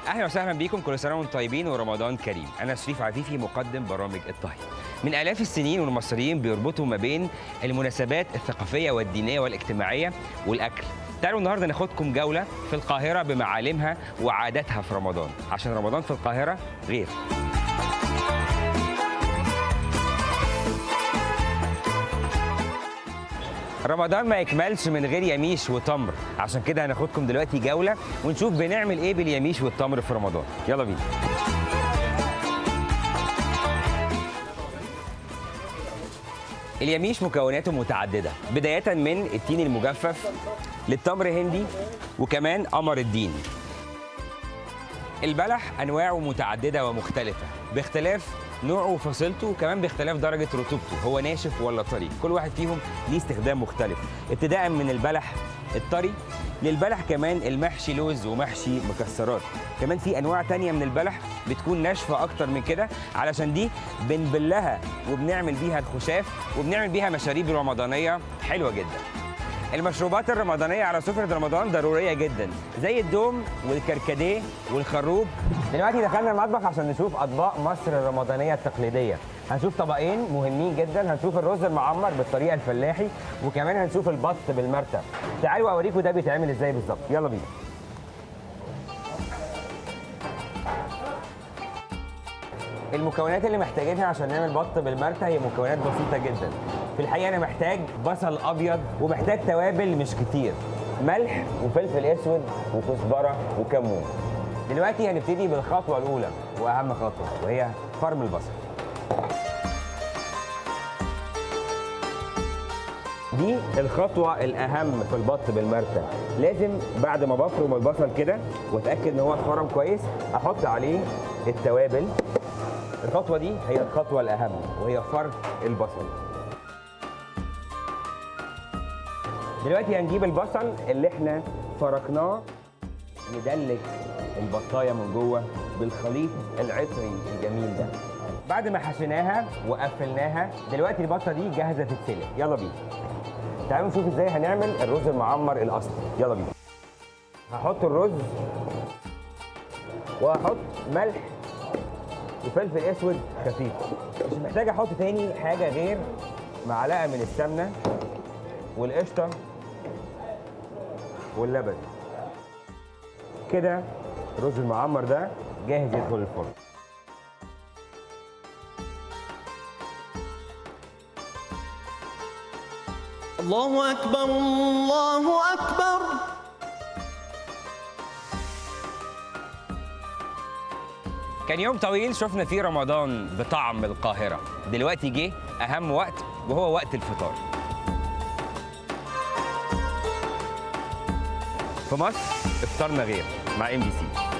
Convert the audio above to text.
اهلا وسهلا بيكم كل سنه وانتم طيبين ورمضان كريم انا شريف عفيفي مقدم برامج الطهي من الاف السنين والمصريين بيربطوا ما بين المناسبات الثقافيه والدينيه والاجتماعيه والاكل تعالوا النهارده ناخدكم جوله في القاهره بمعالمها وعاداتها في رمضان عشان رمضان في القاهره غير رمضان ما يكملش من غير يميش وتمر عشان كده هناخدكم دلوقتي جوله ونشوف بنعمل ايه باليميش والتمر في رمضان يلا بينا اليميش مكوناته متعدده بدايه من التين المجفف للتمر هندي وكمان قمر الدين البلح انواعه متعدده ومختلفه باختلاف نوعه وفصيلته وكمان باختلاف درجه رطوبته هو ناشف ولا طري كل واحد فيهم ليه استخدام مختلف ابتداء من البلح الطري للبلح كمان المحشي لوز ومحشي مكسرات كمان في انواع تانية من البلح بتكون ناشفه اكتر من كده علشان دي بنبلها وبنعمل بيها الخشاف وبنعمل بيها مشاريب رمضانيه حلوه جدا المشروبات الرمضانية على سفرة رمضان ضرورية جدا زي الدوم والكركديه والخروب دلوقتي دخلنا المطبخ عشان نشوف أطباق مصر الرمضانية التقليدية هنشوف طبقين مهمين جدا هنشوف الرز المعمر بالطريقة الفلاحي وكمان هنشوف البط بالمرتة تعالوا أوريكم ده بيتعمل إزاي بالظبط يلا بينا المكونات اللي محتاجينها عشان نعمل بط بالمرتة هي مكونات بسيطة جدا في الحقيقة أنا محتاج بصل أبيض ومحتاج توابل مش كتير ملح وفلفل أسود وكزبرة وكمون دلوقتي هنبتدي بالخطوة الأولى وأهم خطوة وهي فرم البصل دي الخطوة الأهم في البط بالمرتة لازم بعد ما بفرم البصل كده واتأكد إن هو اتفرم كويس أحط عليه التوابل الخطوة دي هي الخطوة الأهم وهي فرق البصل دلوقتي هنجيب البصل اللي احنا فرقناه ندلك البطايه من جوه بالخليط العطري الجميل ده بعد ما حشيناها وقفلناها دلوقتي البطه دي جاهزه تتسلق يلا بينا تعالوا نشوف ازاي هنعمل الرز المعمر الاصلي يلا بينا هحط الرز وهحط ملح وفلفل اسود خفيف مش محتاج احط تاني حاجه غير معلقه من السمنه والقشطه واللبن كده الرز المعمر ده جاهز يدخل الفرن الله أكبر الله أكبر كان يوم طويل شفنا فيه رمضان بطعم القاهرة دلوقتي جه أهم وقت وهو وقت الفطار في مصر افطارنا غير مع ام بي سي